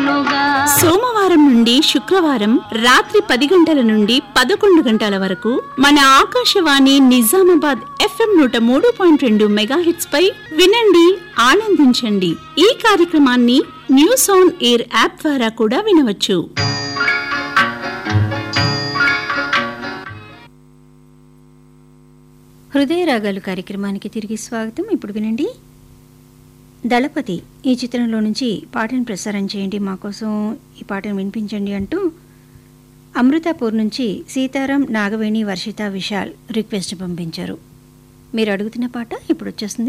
వినుగా సోమవారం నుండి శుక్రవారం రాత్రి పది గంటల నుండి పదకొండు గంటల వరకు మన ఆకాశవాణి నిజామాబాద్ ఎఫ్ఎం నూట మూడు పాయింట్ రెండు మెగాహిట్స్ పై వినండి ఆనందించండి ఈ కార్యక్రమాన్ని న్యూస్ ఆన్ ఎయిర్ యాప్ ద్వారా కూడా వినవచ్చు హృదయ రాగాలు కార్యక్రమానికి తిరిగి స్వాగతం ఇప్పుడు వినండి దళపతి ఈ చిత్రంలో నుంచి పాటను ప్రసారం చేయండి మా కోసం ఈ పాటను వినిపించండి అంటూ అమృతాపూర్ నుంచి సీతారాం నాగవేణి వర్షిత విశాల్ రిక్వెస్ట్ పంపించారు మీరు అడుగుతున్న పాట ఇప్పుడు వచ్చేస్తుంది